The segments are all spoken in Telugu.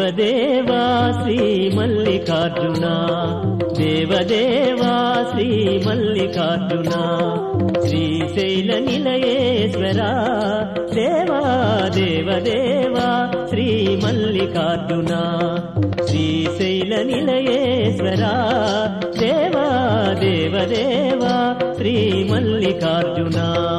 దేవదేవా శ్రీ మల్లికార్జున దేవదేవా శ్రీ మల్లికార్జున శ్రీశైల నిలయేశ్వర దేవా దేవదేవా శ్రీ మల్లికార్జున శ్రీశైల నిలయేశ్వర దేవా దేవదేవా శ్రీ మల్లికార్జున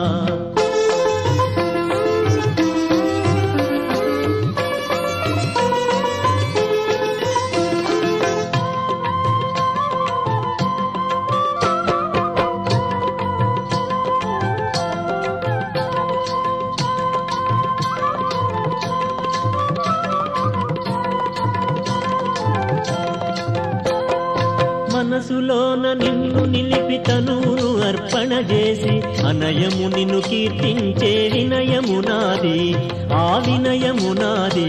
మనసులోన నిన్ను నిలిపి తనువును అర్పణ చేసి అనయము నిన్ను కీర్తించే వినయము నాది ఆ వినయము నాది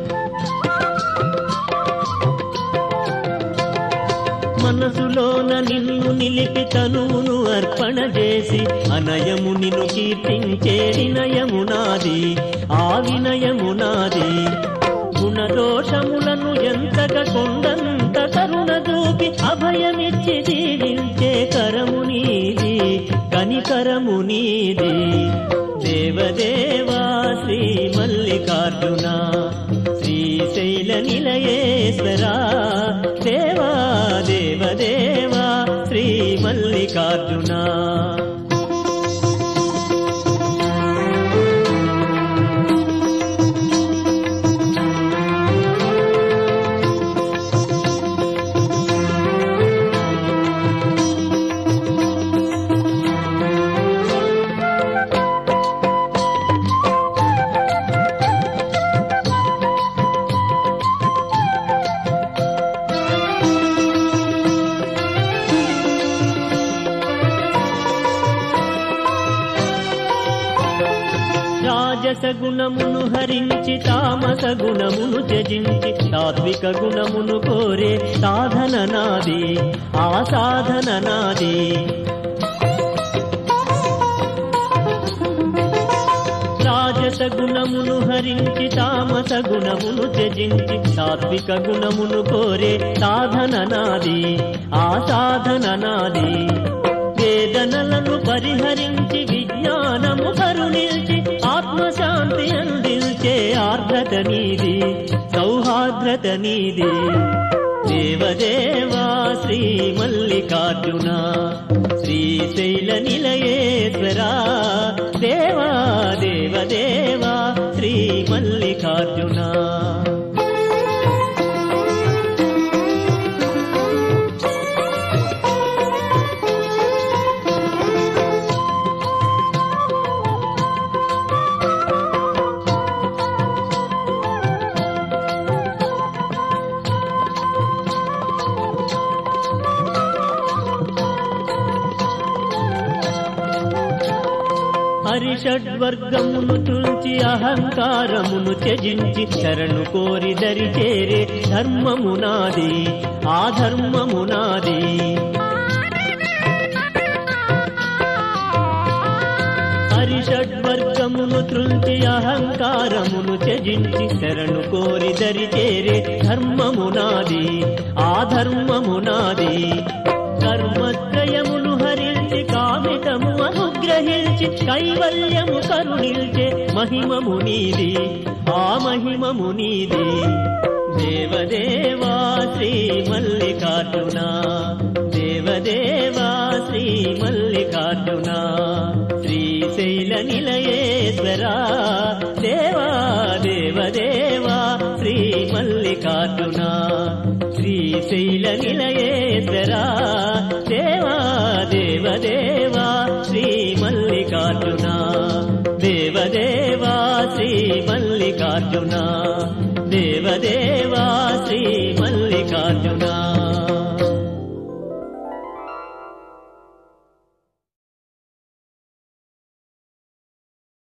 మనసులోన నిన్ను నిలిపి తనువును అర్పణ చేసి అనయము నిన్ను కీర్తించే వినయము నాది ఆ వినయము నాది గుణదోషములను ఎంతగా కొండంత కరుణ దూపి అభయమిచ్చి దీవించే కరము నీది కనికరము నీది దేవదేవా శ్రీ మల్లికార్జున శ్రీశైల నిలయేశ్వరా దేవా దేవదేవా శ్రీ మల్లికార్జున రాజస గుణమును హరించి తామస గుణమును త్యజించి సాత్విక గుణమును కోరే సాధన నాది ఆ సాధన నాది రాజస గుణమును హరించి తామస గుణమును త్యజించి సాత్విక గుణమును కోరే సాధన నాది ఆ సాధన నాది వేదనలను పరిహరించి విజ్ఞానము కరుణించి ఆత్మశాంతి అందించే ఆర్ద్రత నీది సౌహార్ద్రత నీది దేవదేవా శ్రీ మల్లికార్జున శ్రీశైల నిలయేశ్వరా దేవా దేవదేవా శ్రీ మల్లికార్జున హరిషడ్వర్గమును తుల్చి అహంకారమును త్యజించి శరణు కోరి దరి చేరే ధర్మము నాది ఆ ధర్మము నాది హరిషడ్వర్గమును త్రుంచి అహంకారమును త్యజించి శరణు కోరి దరి చేరే ధర్మము నాది ఆ ధర్మము నాది కర్మత్రయమును హరించి కామితము అనుగ్రహించి కైవల్యము కరుణిల్చే మహిమము నీది ఆ మహిమము నీది దేవదేవా శ్రీ మల్లికార్జున దేవదేవా శ్రీ మల్లికార్జున శ్రీశైల నిలయేశ్వరా దేవా దేవదేవా శ్రీ మల్లికార్జున శ్రీశైల నిలయేశ్వరా దేవా దేవదేవా శ్రీ మల్లికార్జున దేవదేవా శ్రీ మల్లికార్జున దేవదేవా